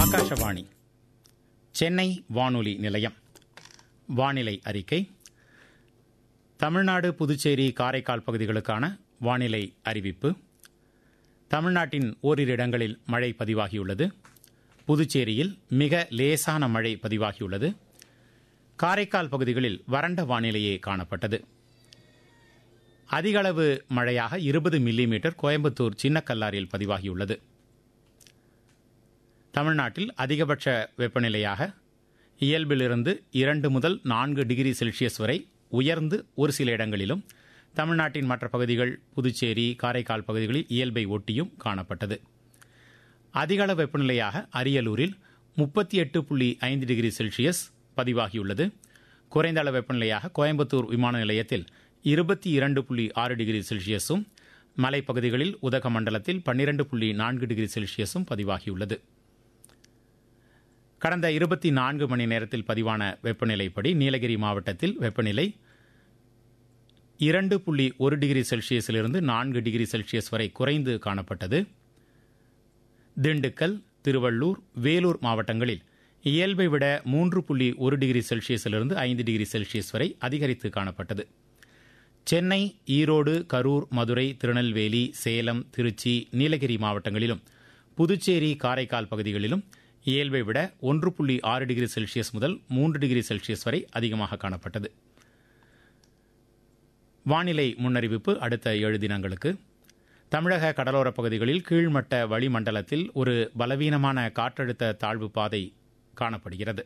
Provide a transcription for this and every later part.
ஆகாஷவாணி சென்னை வானொலி நிலையம் வானிலை அறிக்கை தமிழ்நாடு புதுச்சேரி காரைக்கால் பகுதிகளுக்கான வானிலை அறிவிப்பு தமிழ்நாட்டின் ஓரிரு இடங்களில் மழை பதிவாகியுள்ளது புதுச்சேரியில் மிக லேசான மழை பதிவாகியுள்ளது காரைக்கால் பகுதிகளில் வறண்ட வானிலையே காணப்பட்டது அதிகளவு மழையாக இருபது மில்லிமீட்டர் கோயம்புத்தூர் சின்னக்கல்லாரில் பதிவாகியுள்ளது தமிழ்நாட்டில் அதிகபட்ச வெப்பநிலையாக இயல்பிலிருந்து இரண்டு முதல் நான்கு டிகிரி செல்சியஸ் வரை உயர்ந்து ஒரு சில இடங்களிலும் தமிழ்நாட்டின் மற்ற பகுதிகள் புதுச்சேரி காரைக்கால் பகுதிகளில் இயல்பை ஒட்டியும் காணப்பட்டது அதிகள வெப்பநிலையாக அரியலூரில் முப்பத்தி எட்டு புள்ளி ஐந்து டிகிரி செல்சியஸ் பதிவாகியுள்ளது குறைந்த அளவு வெப்பநிலையாக கோயம்புத்தூர் விமான நிலையத்தில் இருபத்தி இரண்டு புள்ளி ஆறு டிகிரி செல்சியஸும் மலைப்பகுதிகளில் உதகமண்டலத்தில் பன்னிரண்டு புள்ளி நான்கு டிகிரி செல்சியஸும் பதிவாகியுள்ளது கடந்த இருபத்தி நான்கு மணி நேரத்தில் பதிவான வெப்பநிலைப்படி நீலகிரி மாவட்டத்தில் வெப்பநிலை இரண்டு புள்ளி ஒரு டிகிரி செல்சியஸிலிருந்து நான்கு டிகிரி செல்சியஸ் வரை குறைந்து காணப்பட்டது திண்டுக்கல் திருவள்ளூர் வேலூர் மாவட்டங்களில் இயல்பை விட மூன்று புள்ளி ஒரு டிகிரி செல்சியஸிலிருந்து ஐந்து டிகிரி செல்சியஸ் வரை அதிகரித்து காணப்பட்டது சென்னை ஈரோடு கரூர் மதுரை திருநெல்வேலி சேலம் திருச்சி நீலகிரி மாவட்டங்களிலும் புதுச்சேரி காரைக்கால் பகுதிகளிலும் இயல்பை விட ஒன்று புள்ளி ஆறு டிகிரி செல்சியஸ் முதல் மூன்று டிகிரி செல்சியஸ் வரை அதிகமாக காணப்பட்டது வானிலை முன்னறிவிப்பு அடுத்த ஏழு தினங்களுக்கு தமிழக கடலோரப் பகுதிகளில் கீழ்மட்ட வளிமண்டலத்தில் ஒரு பலவீனமான காற்றழுத்த தாழ்வு பாதை காணப்படுகிறது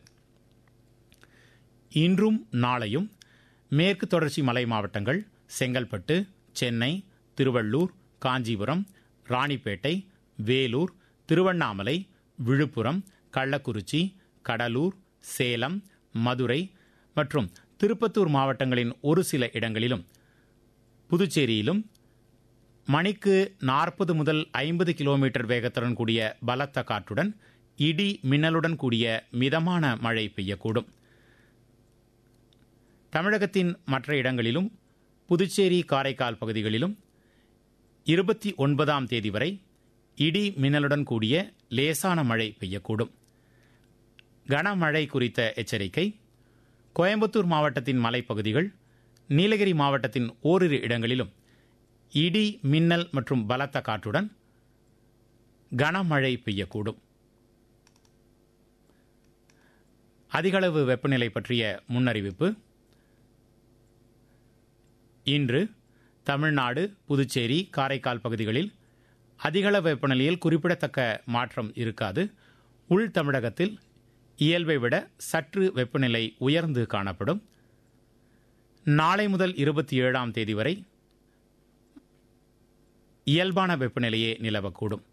இன்றும் நாளையும் மேற்கு தொடர்ச்சி மலை மாவட்டங்கள் செங்கல்பட்டு சென்னை திருவள்ளூர் காஞ்சிபுரம் ராணிப்பேட்டை வேலூர் திருவண்ணாமலை விழுப்புரம் கள்ளக்குறிச்சி கடலூர் சேலம் மதுரை மற்றும் திருப்பத்தூர் மாவட்டங்களின் ஒரு சில இடங்களிலும் புதுச்சேரியிலும் மணிக்கு நாற்பது முதல் ஐம்பது கிலோமீட்டர் வேகத்துடன் கூடிய பலத்த காற்றுடன் இடி மின்னலுடன் கூடிய மிதமான மழை பெய்யக்கூடும் தமிழகத்தின் மற்ற இடங்களிலும் புதுச்சேரி காரைக்கால் பகுதிகளிலும் இருபத்தி ஒன்பதாம் தேதி வரை இடி மின்னலுடன் கூடிய லேசான மழை பெய்யக்கூடும் கனமழை குறித்த எச்சரிக்கை கோயம்புத்தூர் மாவட்டத்தின் மலைப்பகுதிகள் நீலகிரி மாவட்டத்தின் ஓரிரு இடங்களிலும் இடி மின்னல் மற்றும் பலத்த காற்றுடன் கனமழை பெய்யக்கூடும் அதிகளவு வெப்பநிலை பற்றிய முன்னறிவிப்பு இன்று தமிழ்நாடு புதுச்சேரி காரைக்கால் பகுதிகளில் அதிகள வெப்பநிலையில் குறிப்பிடத்தக்க மாற்றம் இருக்காது உள் தமிழகத்தில் இயல்பை விட சற்று வெப்பநிலை உயர்ந்து காணப்படும் நாளை முதல் இருபத்தி ஏழாம் தேதி வரை இயல்பான வெப்பநிலையே நிலவக்கூடும்